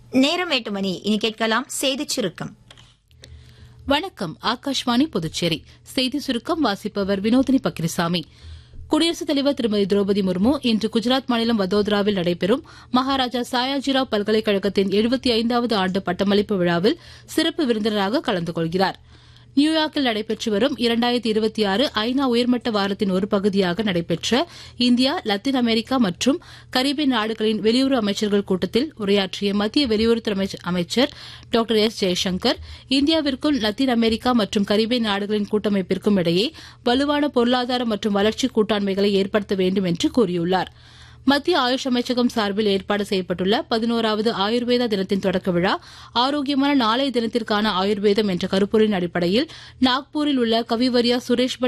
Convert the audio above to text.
நேரம் எட்டு மணி இனி கேட்கலாம் செய்திச் சுருக்கம் வணக்கம் ஆகாஷ்வாணி புதுச்சேரி செய்தி சுருக்கம் வாசிப்பவர் வினோதினி பக்ரிசாமி குடியரசுத் தலைவர் திருமதி திரௌபதி முர்மு இன்று குஜராத் மாநிலம் வதோதராவில் நடைபெறும் மகாராஜா சாயாஜிராவ் பல்கலைக்கழகத்தின் எழுபத்தி ஐந்தாவது ஆண்டு பட்டமளிப்பு விழாவில் சிறப்பு விருந்தினராக கலந்து கொள்கிறார் நியூயார்க்கில் நடைபெற்று வரும் இரண்டாயிரத்தி இருபத்தி ஆறு ஐநா உயர்மட்ட வாரத்தின் ஒரு பகுதியாக நடைபெற்ற இந்தியா லத்தீன் அமெரிக்கா மற்றும் கரீபியன் நாடுகளின் வெளியுறவு அமைச்சர்கள் கூட்டத்தில் உரையாற்றிய மத்திய வெளியுறவுத்துறை அமைச்சர் டாக்டர் எஸ் ஜெய்சங்கர் இந்தியாவிற்கும் லத்தீன் அமெரிக்கா மற்றும் கரீபியன் நாடுகளின் கூட்டமைப்பிற்கும் இடையே வலுவான பொருளாதார மற்றும் வளர்ச்சி கூட்டாண்மைகளை ஏற்படுத்த வேண்டும் என்று கூறியுள்ளாா் மத்திய ஆயுஷ் அமைச்சகம் சார்பில் ஏற்பாடு செய்யப்பட்டுள்ள பதினோராவது ஆயுர்வேதா தினத்தின் தொடக்க விழா ஆரோக்கியமான நாளைய தினத்திற்கான ஆயுர்வேதம் என்ற கருப்பொருளின் அடிப்படையில் நாக்பூரில் உள்ள கவிவரியா சுரேஷ் பட்